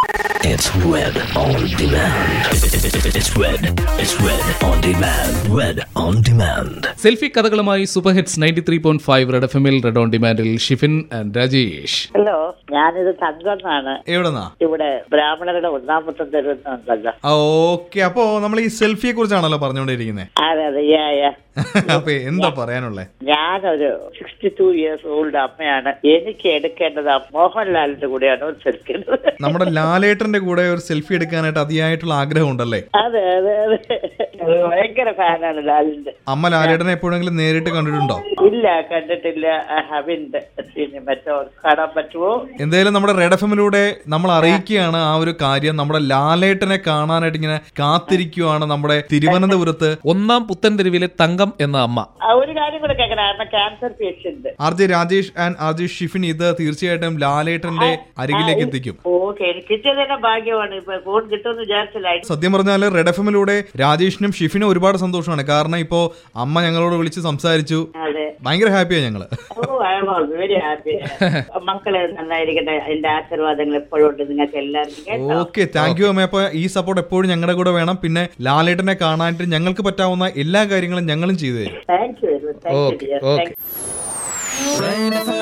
It's red on demand. It's red. It's red on demand. Red on demand. Selfie കഥകളുമായി super hits ninety three point five red F എമ്മിൽ red on ഡിമാൻഡിൽ Shifin and Rajesh hello ഞാനിത് തങ്കന്നാണ് എവിടെന്നാ ഇവിടെ ബ്രാഹ്മണരുടെ ഒന്നാമത്തെ തരുന്നുണ്ടല്ലോ ഓക്കെ അപ്പോ നമ്മൾ ഈ സെൽഫിയെ കുറിച്ചാണല്ലോ പറഞ്ഞുകൊണ്ടിരിക്കുന്നത് അതെ അതെ യാ യാ അപ്പൊ എന്താ പറയാനുള്ളേ ഞാനൊരു സിക്സ്റ്റി ടു ഇയേഴ്സ് ഓൾഡ് അമ്മയാണ് എനിക്ക് എടുക്കേണ്ടത് ആ മോഹൻലാലിന്റെ കൂടെയാണ് ഒരു സെൽഫി നമ്മുടെ ലാലേട്ടന്റെ കൂടെ ഒരു സെൽഫി എടുക്കാനായിട്ട് അതിയായിട്ടുള്ള ആഗ്രഹം ഉണ്ടല്ലേ അതെ അതെ അതെ ഭയങ്കര ഫാനാണ് ലാലിന്റെ അമ്മ ലാലേട്ടനെ എപ്പോഴെങ്കിലും നേരിട്ട് കണ്ടിട്ടുണ്ടോ ഇല്ല കണ്ടിട്ടില്ല ഹവിന്റെ സിനിമ മറ്റോ കാണാൻ പറ്റുമോ എന്തായാലും നമ്മുടെ റെഡ് എഫ് എമ്മിലൂടെ നമ്മൾ അറിയിക്കുകയാണ് ആ ഒരു കാര്യം നമ്മുടെ ലാലേട്ടനെ കാണാനായിട്ട് ഇങ്ങനെ കാത്തിരിക്കുവാണ് നമ്മുടെ തിരുവനന്തപുരത്ത് ഒന്നാം പുത്തൻതെരുവിലെ തങ്കം എന്ന അമ്മ ആ, ഒരു കാര്യം കൂടെ കേൾക്കണം കാരണം cancer patient R J Rajesh and R J Shifin ഇത് തീർച്ചയായിട്ടും ലാലേട്ടന്റെ അരികിലേക്ക് എത്തിക്കും ഓക്കെ എനിക്ക് കിട്ടിയത് തന്നെ ഭാഗ്യമാണ് ഇപ്പൊ ഫോൺ കിട്ടുമെന്ന് വിചാരിച്ചില്ല സത്യം പറഞ്ഞാൽ റെഡ് എഫ് എമ്മിലൂടെ രാജേഷിനും ഷിഫിനും ഒരുപാട് സന്തോഷമാണ് കാരണം ഇപ്പോ അമ്മ ഞങ്ങളോട് വിളിച്ച് സംസാരിച്ചു അതെ ഭയങ്കര ഹാപ്പിയാണ് ഞങ്ങള് oh I was very happy മക്കളെ നന്നായിരിക്കട്ടെ എന്റെ ആശീർവാദങ്ങൾ എപ്പോഴും ഉണ്ട് നിങ്ങൾക്ക് എല്ലാവർക്കും കേട്ടോ ഓക്കെ താങ്ക് യു അമ്മ അപ്പൊ ഈ സപ്പോർട്ട് എപ്പോഴും ഞങ്ങളുടെ കൂടെ വേണം പിന്നെ ലാലേട്ടനെ കാണാനായിട്ട് ഞങ്ങൾക്ക് പറ്റാവുന്ന എല്ലാ കാര്യങ്ങളും ഞങ്ങളും ചെയ്തു തരും thank you very much thank you dear thank Red FM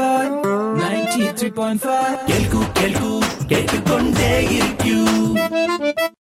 93.5 93.5 Kelku, kelku, kelku konde irikku.